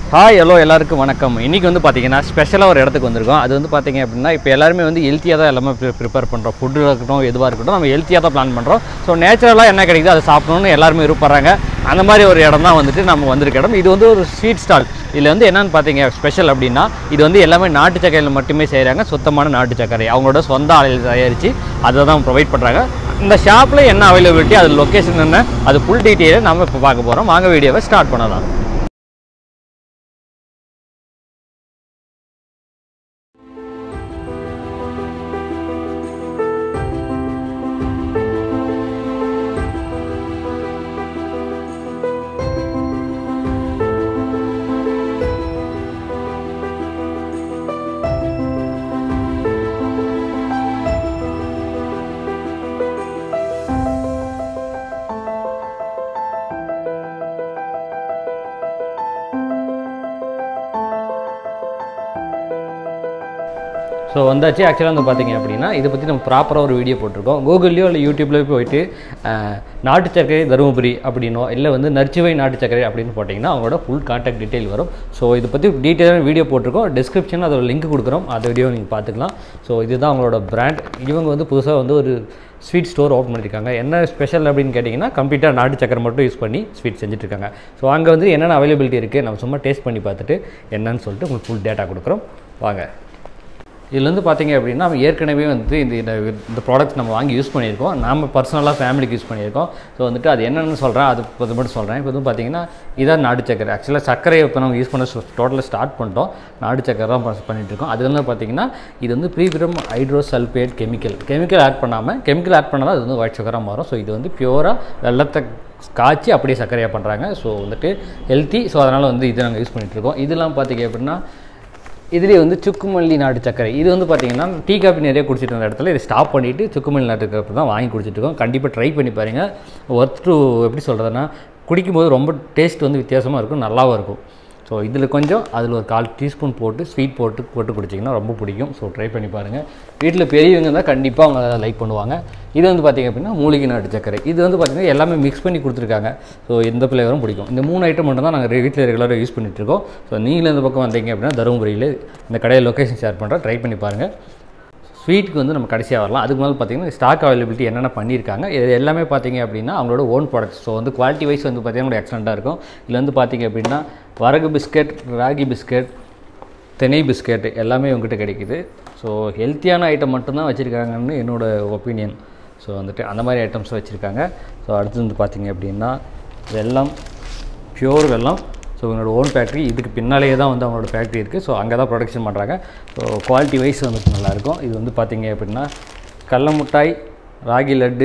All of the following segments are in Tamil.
ஹாய் ஹலோ எல்லாருக்கும் வணக்கம் இன்றைக்கி வந்து பார்த்தீங்கன்னா ஸ்பெஷலாக ஒரு இடத்துக்கு வந்திருக்கோம் அது வந்து பார்த்தீங்க அப்படின்னா இப்போ எல்லாருமே வந்து ஹெல்த்தியாக தான் எல்லாமே ப்ரிப்பேர் பண்ணுறோம் ஃபுட்டு இருக்கட்டும் எதுவாக இருக்கட்டும் நம்ம ஹெல்த்தியாக தான் பிளான் பண்ணுறோம் ஸோ நேச்சுரலாக என்ன கிடைக்குதோ அதை சாப்பிடணும்னு எல்லாருமே விருப்பப்படுறாங்க அந்த மாதிரி ஒரு இடம் தான் வந்துட்டு நம்ம வந்திருக்க இடம் இது வந்து ஒரு ஸ்வீட் ஸ்டால் இதில் வந்து என்னென்னு பார்த்தீங்க ஸ்பெஷல் அப்படின்னா இது வந்து எல்லாமே நாட்டு சர்க்கரையில் மட்டுமே செய்கிறாங்க சுத்தமான நாட்டு சர்க்கரை அவங்களோட சொந்த ஆலையில் தயாரித்து அதை தான் ப்ரொவைட் பண்ணுறாங்க இந்த ஷாப்பில் என்ன அவைலபிலிட்டி அது லொக்கேஷன் என்ன அது ஃபுல் டீட்டெயிலை நம்ம இப்போ பார்க்க போகிறோம் வாங்க வீடியோவை ஸ்டார்ட் பண்ணலாம் ஸோ வந்தாச்சு ஆக்சுவலாக வந்து பார்த்தீங்க அப்படின்னா இதை பற்றி நம்ம ப்ராப்பராக ஒரு வீடியோ போட்டிருக்கோம் கூகுள்லையோ இல்லை யூடியூப்லேயோ போயிட்டு அஹ், நாட்டு சர்க்கரை தருமபுரி அப்படின்னோ இல்லை வந்து நர்ச்சுவை நாட்டு சர்க்கரை அப்படின்னு போட்டிங்கன்னா அவங்களோட ஃபுல் கான்டாக்ட் டீட்டெயில் வரும் ஸோ இதை பற்றி டீட்டெயிலான வீடியோ போட்டிருக்கோம் டிஸ்கிரிப்ஷனில் அதோட லிங்க் கொடுக்குறோம் அந்த வீடியோ நீங்கள் பார்த்துக்கலாம் ஸோ இதுதான் அவங்களோட பிராண்ட் இவங்க வந்து புதுசாக வந்து ஒரு ஸ்வீட் ஸ்டோர் ஓப்பன் பண்ணியிருக்காங்க என்ன ஸ்பெஷல் அப்படின்னு கேட்டிங்கன்னா கம்ப்ளீட்டாக நாட்டு சக்கரை மட்டும் யூஸ் பண்ணி ஸ்வீட் செஞ்சுட்ருக்காங்க ஸோ அங்கே வந்து என்னென்ன அவைலபிலிட்டி இருக்குது நம்ம சும்மா டேஸ்ட் பண்ணி பார்த்துட்டு என்னன்னு சொல்லிட்டு உங்களுக்கு ஃபுல் டேட்டா கொடுக்குறோம் வாங்க இதில் வந்து பார்த்தீங்க அப்படின்னா நம்ம ஏற்கனவே வந்து இந்த இந்த இந்த ப்ராடக்ட்ஸ் நம்ம வாங்கி யூஸ் பண்ணியிருக்கோம் நாம பர்சனலாக ஃபேமிலிக்கு யூஸ் பண்ணியிருக்கோம் ஸோ வந்துட்டு அது என்னென்னு சொல்கிறேன் அது அது மட்டும் சொல்கிறேன் இப்போ வந்து பார்த்தீங்கன்னா இதான் நாடு சக்கரை ஆக்சுவலாக சர்க்கரையை இப்போ நம்ம யூஸ் பண்ண டோட்டலாக ஸ்டார்ட் பண்ணிட்டோம் நாடு சக்கரை தான் ப- பண்ணிட்டு இருக்கோம் அது வந்து பார்த்தீங்கன்னா இது வந்து ப்ரீபிரம் ஹைட்ரோசல்பேட் கெமிக்கல் கெமிக்கல் ஆட் பண்ணாமல் கெமிக்கல் ஆட் பண்ணால் அது வந்து ஒயிட் சக்கராக மாறும் ஸோ இது வந்து பியூராக வெள்ளத்தை காய்ச்சி அப்படியே சர்க்கரையாக பண்ணுறாங்க ஸோ வந்துட்டு ஹெல்த்தி ஸோ அதனால் வந்து இது நாங்கள் யூஸ் பண்ணிகிட்ருக்கோம் இதெல்லாம் பார்த்தீங்க அப்படின்னா இதுலேயே வந்து சுக்குமல்லி நாட்டு சர்க்கரை இது வந்து பார்த்தீங்கன்னா டீ காபி நிறைய குடிச்சிட்டு இருந்த இடத்துல இதை ஸ்டாப் பண்ணிவிட்டு சுக்குமல்லி நாட்டு சர்க்கரை தான் வாங்கி குடிச்சிட்டு இருக்கோம் கண்டிப்பாக ட்ரை பண்ணி பாருங்கள் ஒர்த் டு எப்படி சொல்கிறதுனா குடிக்கும்போது ரொம்ப டேஸ்ட் வந்து வித்தியாசமாக இருக்கும் நல்லாவும் இருக்கும் ஸோ இதில் கொஞ்சம் அதில் ஒரு கால் டீஸ்பூன் போட்டு ஸ்வீட் போட்டு போட்டு குடிச்சிங்கன்னா ரொம்ப பிடிக்கும் ஸோ ட்ரை பண்ணி பாருங்கள் வீட்டில் பெரியவங்க தான் கண்டிப்பாக அவங்க அதை லைக் பண்ணுவாங்க இது வந்து பார்த்திங்க அப்படின்னா மூலிகை நாட்டு சர்க்கரை இது வந்து பார்த்திங்கன்னா எல்லாமே மிக்ஸ் பண்ணி கொடுத்துருக்காங்க ஸோ எந்த ஃப்ளேவரும் பிடிக்கும் இந்த மூணு ஐட்டம் மட்டும் தான் நாங்கள் வீட்டில் ரெகுலராக யூஸ் பண்ணிட்டு இருக்கோம் ஸோ நீங்களும் இந்த பக்கம் வந்தீங்க அப்படின்னா தருமபுரியில் இந்த கடையில் லொக்கேஷன் ஷேர் பண்ணுறோம் ட்ரை பண்ணி பாருங்கள் ஸ்வீட்டுக்கு வந்து நம்ம கடைசியாக வரலாம் அதுக்கு மேலே பார்த்தீங்கன்னா ஸ்டாக் அவைலபிலிட்டி என்னென்ன பண்ணியிருக்காங்க இது எல்லாமே பார்த்தீங்க அப்படின்னா அவங்களோட ஓன் ப்ராடக்ட்ஸ் ஸோ வந்து குவாலிட்டி வைஸ் வந்து பார்த்தீங்கன்னா எக்ஸலண்ட்டாக இருக்கும் இதில் வந்து பார்த்தீங்க அப்படின்னா வரகு பிஸ்கெட் ராகி பிஸ்கெட் தினை பிஸ்கெட் எல்லாமே உங்ககிட்ட கிடைக்குது ஸோ ஹெல்த்தியான ஐட்டம் மட்டும்தான் வச்சுருக்காங்கன்னு என்னோட ஒப்பீனியன் ஸோ வந்துட்டு அந்த மாதிரி ஐட்டம்ஸ் வச்சுருக்காங்க ஸோ அடுத்து வந்து பார்த்தீங்க அப்படின்னா வெல்லம் பியூர் வெல்லம் ஸோ இவங்களோட ஓன் ஃபேக்ட்ரி இதுக்கு பின்னாலேயே தான் வந்து அவங்களோட ஃபேக்ட்ரி இருக்குது ஸோ அங்கே தான் ப்ரொடக்ஷன் பண்ணுறாங்க ஸோ குவாலிட்டி வைஸ் வந்துட்டு நல்லாயிருக்கும் இது வந்து பார்த்தீங்க அப்படின்னா கடல மிட்டாய் ராகி லட்டு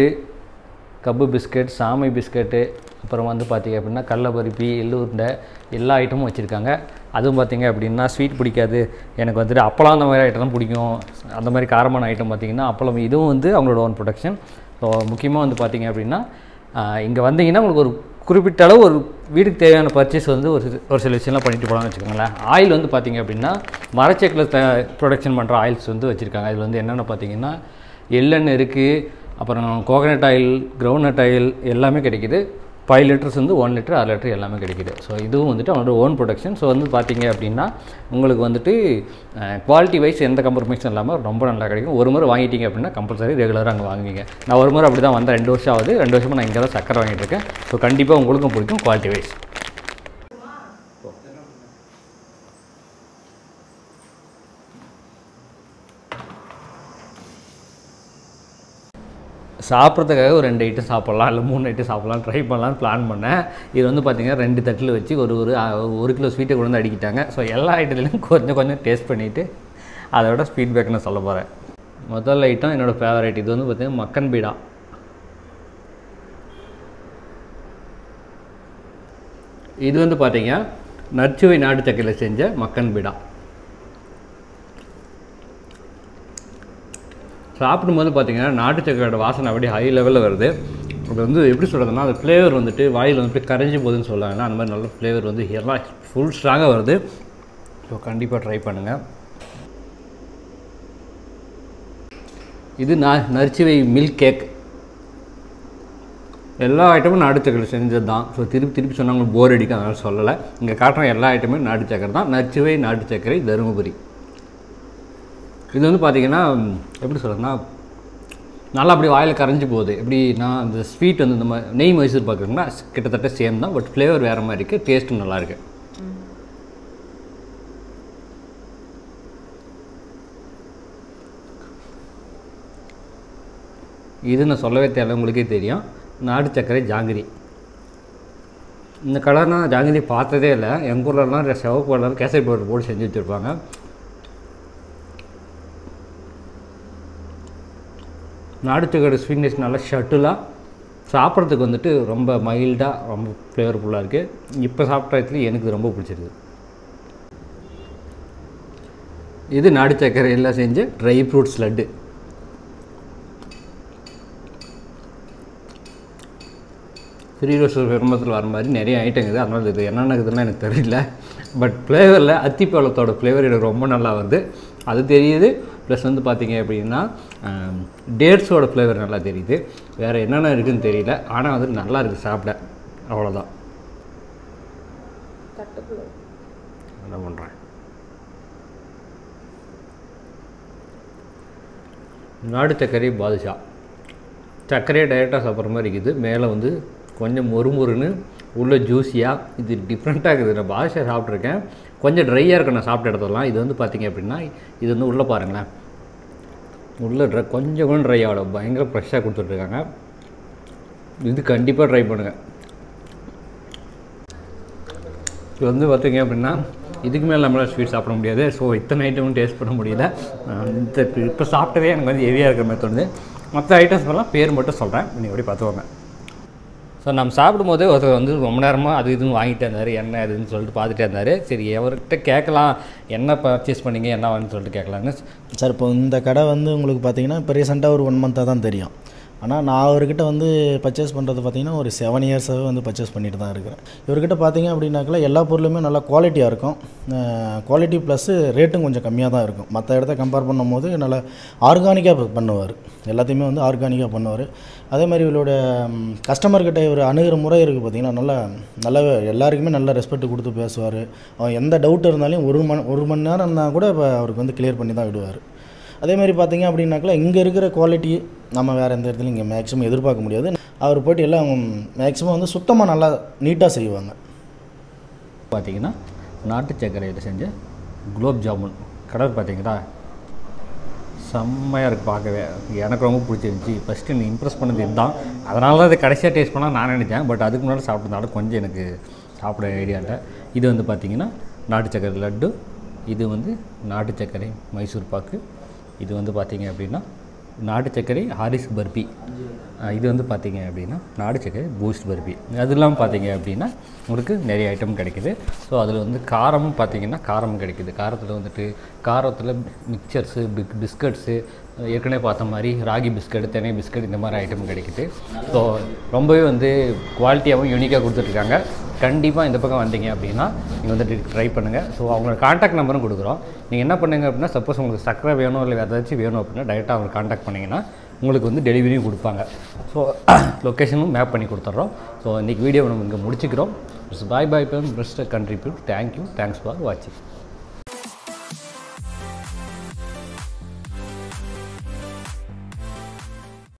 கப்பு பிஸ்கட் சாமை பிஸ்கட்டு அப்புறம் வந்து பார்த்தீங்க அப்படின்னா கடல பருப்பி எள்ளு உருண்டை எல்லா ஐட்டமும் வச்சுருக்காங்க அதுவும் பார்த்தீங்க அப்படின்னா ஸ்வீட் பிடிக்காது எனக்கு வந்துட்டு அப்பளம் அந்த மாதிரி ஐட்டம் பிடிக்கும் அந்த மாதிரி காரமான ஐட்டம் பார்த்தீங்கன்னா அப்பளம் இதுவும் வந்து அவங்களோட ஓன் ப்ரொடக்ஷன் ஸோ முக்கியமாக வந்து பார்த்தீங்க அப்படின்னா இங்கே வந்தீங்கன்னா உங்களுக்கு ஒரு குறிப்பிட்ட அளவு ஒரு வீட்டுக்கு தேவையான பர்ச்சேஸ் வந்து ஒரு சில- ஒரு சில விஷயம்லாம் பண்ணிட்டு போகலாம்னு வச்சுக்கோங்களேன் ஆயில் வந்து பார்த்தீங்க அப்படின்னா மரச்செக்கில் த ப்ரொடக்ஷன் பண்ணுற ஆயில்ஸ் வந்து வச்சுருக்காங்க இதில் வந்து என்னென்ன பார்த்தீங்கன்னா எள்ளெண்ணெய் இருக்குது அப்புறம் கோகனட் ஆயில் கிரவுண்ட்நட் ஆயில் எல்லாமே கிடைக்குது ஃபைவ் லிட்டர்ஸ் வந்து ஒன் லிட்டர் அரை லிட்டர் எல்லாமே கிடைக்குது ஸோ இதுவும் வந்துட்டு அவனோட ஓன் ப்ரொடக்ஷன் ஸோ வந்து பார்த்தீங்க அப்படின்னா உங்களுக்கு வந்துட்டு குவாலிட்டி வைஸ் எந்த கம்ப்ரமைஸும் இல்லாமல் ரொம்ப நல்லா கிடைக்கும் ஒரு முறை வாங்கிட்டீங்க அப்படின்னா கம்பல்சரி ரெகுலராக அங்கே வாங்குவீங்க நான் ஒரு முறை அப்படி தான் வந்தேன் ரெண்டு வருஷம் ஆகுது ரெண்டு வருஷமாக நான் இங்கே தான் சக்கரை வாங்கிட்டு இருக்கேன் ஸோ கண்டிப்பாக உங்களுக்கும் பிடிக்கும் குவாலிட்டி வைஸ் சாப்பிட்றதுக்காக ஒரு ரெண்டு ஐட்டம் சாப்பிட்லாம் இல்லை மூணு ஐட்டம் சாப்பிட்லாம் ட்ரை பண்ணலாம்னு பிளான் பண்ணேன் இது வந்து பார்த்திங்கன்னா ரெண்டு தட்டில் வச்சு ஒரு ஒரு அ, ஒரு கிலோ ஸ்வீட்டை கொண்டு வந்து அடிக்கிட்டாங்க ஸோ எல்லா ஐட்டத்துலையும் கொஞ்சம் கொஞ்சம் டேஸ்ட் பண்ணிவிட்டு அதோட ஃபீட்பேக் நான் சொல்ல போகிறேன் முதல் ஐட்டம் என்னோடய ஃபேவரட் இது வந்து பார்த்திங்கன்னா மக்கன் பீடா இது வந்து பார்த்தீங்க நச்சுவை நாட்டு சக்கரையில் செஞ்ச மக்கன் பீடா சாப்பிடும்போது பார்த்தீங்கன்னா நாட்டு சக்கரையோட வாசனை அப்படியே ஹை லெவலில் வருது அது வந்து எப்படி சொல்கிறதுனா அந்த ஃப்ளேவர் வந்துட்டு வாயில் வந்துட்டு கரைஞ்சி போகுதுன்னு சொல்லுவாங்கன்னா அந்த மாதிரி நல்ல ஃப்ளேவர் வந்து எல்லாம் ஃபுல் ஸ்ட்ராங்காக வருது ஸோ கண்டிப்பாக ட்ரை பண்ணுங்கள் இது நான் நரிச்சுவை மில்க் கேக் எல்லா ஐட்டமும் நாட்டு சக்கரை செஞ்சது தான் ஸோ திருப்பி திருப்பி சொன்னாங்க போர் அடிக்கும் அதனால் சொல்லலை இங்கே காட்டுற எல்லா ஐட்டமும் நாட்டு சக்கரை தான் நச்சுவை நாட்டு சர்க்கரை தருமபுரி இது வந்து பார்த்தீங்கன்னா எப்படி சொல்கிறதுன்னா நல்லா அப்படி வாயில் கரைஞ்சி போகுது எப்படி நான் அந்த ஸ்வீட் வந்து இந்த மாதிரி நெய் மைசூர் பார்க்குறீங்கன்னா கிட்டத்தட்ட சேம் தான் பட் ஃப்ளேவர் வேறு மாதிரி இருக்குது டேஸ்ட்டும் நல்லா இருக்கு இது நான் சொல்லவே தேவை உங்களுக்கே தெரியும் நாட்டு சர்க்கரை ஜாங்கிரி இந்த கலர் நான் ஜாங்கிரி பார்த்ததே இல்லை எங்கள் ஊர்லலாம் சிவப்பு கலர் கேசரி பவுடர் போட்டு செஞ்சு வச்சுருப்பாங்க நாட்டு சக்கரை ஸ்வீட்னஸ் நல்லா ஷட்டிலாக சாப்பிட்றதுக்கு வந்துட்டு ரொம்ப மைல்டாக ரொம்ப ஃப்ளேவர்ஃபுல்லாக இருக்குது இப்போ சாப்பிட்றதுல எனக்கு இது ரொம்ப பிடிச்சிருக்கு இது நாட்டு சர்க்கரையில் செஞ்ச dry fruits laddu three roses பெருமத்தில் வர மாதிரி நிறைய ஐட்டம் இருக்குது அதனால் இது என்னென்ன இருக்குதுன்னு எனக்கு தெரியல பட் ஃப்ளேவரில் அத்திப்பழத்தோட ஃப்ளேவர் எனக்கு ரொம்ப நல்லா வருது அது தெரியுது ப்ளஸ் வந்து பார்த்தீங்க அப்படின்னா டேட்ஸோட ஃப்ளேவர் நல்லா தெரியுது வேறு என்னென்ன இருக்குதுன்னு தெரியல ஆனால் அது நல்லா இருக்குது சாப்பிட அவ்வளோதான் என்ன பண்ணுறேன் நாடு சர்க்கரை பாதுஷா சர்க்கரையை டைரெக்டாக சாப்பிட்ற மாதிரி இருக்குது மேலே வந்து கொஞ்சம் மொறுமொறுன்னு உள்ள ஜூஸியாக இது டிஃப்ரெண்ட்டாக இருக்குது நான் பாதுஷா சாப்பிட்ருக்கேன் கொஞ்சம் ட்ரையாக இருக்கும் நான் சாப்பிட்ட இடத்துலலாம் இது வந்து பார்த்திங்க அப்படின்னா இது வந்து உள்ளே பாருங்களேன் உள்ளே ட்ரை கொஞ்சம் கூட ட்ரை ஆகல பயங்கர ஃப்ரெஷ்ஷாக கொடுத்துட்ருக்காங்க இது கண்டிப்பாக ட்ரை பண்ணுங்கள் இது வந்து பார்த்தீங்க அப்படின்னா இதுக்கு மேலே நம்மளால் ஸ்வீட் சாப்பிட முடியாது ஸோ இத்தனை ஐட்டமும் டேஸ்ட் பண்ண முடியல நான் இந்த இப்போ சாப்பிட்டதே எனக்கு வந்து ஹெவியாக இருக்கிற மாதிரி தோணுது மற்ற ஐட்டம்ஸ் எல்லாம் பேர் மட்டும் சொல்கிறேன் நீங்கள் எப்படி பார்த்துக்கோங்க ஸோ நம்ம சாப்பிடும்போது ஒருத்தர் வந்து ரொம்ப நேரமாக அது இதுன்னு வாங்கிட்டே இருந்தார் என்ன அதுன்னு சொல்லிட்டு பார்த்துட்டே இருந்தார் சரி எவர்கிட்ட கேட்கலாம் என்ன பர்ச்சேஸ் பண்ணீங்க என்ன வாங்கன்னு சொல்லிட்டு கேட்கலான்னு சார் இப்போ இந்த கடை வந்து உங்களுக்கு பார்த்தீங்கன்னா இப்போ ரீசெண்டாக ஒரு ஒன் மந்த்தாக தான் தெரியும் ஆனால் நான் அவர்கிட்ட வந்து பர்ச்சேஸ் பண்ணுறது பார்த்தீங்கன்னா ஒரு செவன் இயர்ஸாகவே வந்து பர்ச்சேஸ் பண்ணிட்டு தான் இருக்கிறேன் இவர்கிட்ட பார்த்தீங்க அப்படின்னாக்கல எல்லா பொருளுமே நல்லா குவாலிட்டியாக இருக்கும் குவாலிட்டி ப்ளஸ்ஸு ரேட்டும் கொஞ்சம் கம்மியாக தான் இருக்கும் மற்ற இடத்த கம்பேர் பண்ணும்போது நல்லா ஆர்கானிக்காக பண்ணுவார் எல்லாத்தையுமே வந்து ஆர்கானிக்காக பண்ணுவார் அதே மாதிரி இவரோட கஸ்டமர்கிட்ட இவர் அணுகிற முறை இருக்குது பார்த்தீங்கன்னா நல்லா நல்லா எல்லாருக்குமே நல்ல ரெஸ்பெக்ட் கொடுத்து பேசுவார் அவன் எந்த டவுட் இருந்தாலும் ஒரு மணி ஒரு மணி நேரம் இருந்தால் கூட இப்போ அவருக்கு வந்து கிளியர் பண்ணி தான் விடுவார் அதே மாதிரி பார்த்தீங்க அப்படின்னாக்கா இங்கே இருக்கிற குவாலிட்டி நம்ம வேறு எந்த இடத்துலையும் இங்கே மேக்ஸிமம் எதிர்பார்க்க முடியாது அவர் போய்ட்டு எல்லாம் மேக்ஸிமம் வந்து சுத்தமாக நல்லா நீட்டாக செய்வாங்க பார்த்தீங்கன்னா நாட்டு சர்க்கரையில் செஞ்ச குலோப் ஜாமுன் கலர் பார்த்தீங்களா செம்மையாக இருக்குது பார்க்கவே எனக்கு ரொம்ப பிடிச்சிருந்துச்சி ஃபஸ்ட்டு என்னை இம்ப்ரெஸ் பண்ணது இதுதான் அதனால தான் அது கடைசியாக டேஸ்ட் பண்ணால் நான் நினச்சேன் பட் அதுக்கு முன்னாடி சாப்பிட்டதுனால கொஞ்சம் எனக்கு சாப்பிட ஐடியா இல்லை இது வந்து பார்த்திங்கன்னா நாட்டு சர்க்கரை லட்டு இது வந்து நாட்டு சர்க்கரை மைசூர் பாக்கு இது வந்து பார்த்திங்க அப்படின்னா நாட்டு சர்க்கரை ஹாரிஸ் பர்பி அஹ் இது வந்து பார்த்தீங்க அப்படின்னா நாடு சர்க்கரை பூஸ்ட் பர்பி அது இல்லாமல் பார்த்தீங்க அப்படின்னா உங்களுக்கு நிறைய ஐட்டம் கிடைக்குது ஸோ அதில் வந்து காரமும் பார்த்தீங்கன்னா காரமும் கிடைக்குது காரத்தில் வந்துட்டு காரத்தில் மிக்சர்ஸு பிக் பிஸ்கட்ஸு ஏற்கனவே பார்த்த மாதிரி ராகி பிஸ்கட் தென்னை பிஸ்கட் இந்த மாதிரி ஐட்டம் கிடைக்குது ஸோ ரொம்பவே வந்து குவாலிட்டியாகவும் யூனிக்காக கொடுத்துட்ருக்காங்க கண்டிப்பாக இந்த பக்கம் வந்தீங்க அப்படின்னா நீங்கள் வந்து ட்ரை பண்ணுங்கள் ஸோ அவங்களோட காண்டாக்ட் நம்பரும் கொடுக்குறோம் நீங்கள் என்ன பண்ணுங்க அப்படின்னா சப்போஸ் உங்களுக்கு சக்கரை வேணும் இல்லை வேறு ஏதாச்சும் வேணும் அப்படின்னா டைரெக்டாக அவங்க காண்டாக்ட் பண்ணிங்கன்னா உங்களுக்கு வந்து டெலிவரியும் கொடுப்பாங்க ஸோ லொக்கேஷனும் மேப் பண்ணி கொடுத்துட்றோம் ஸோ இன்றைக்கி வீடியோ நம்ம இங்கே முடிச்சுக்கிறோம் bye bye best country thank you thanks for வாட்சிங்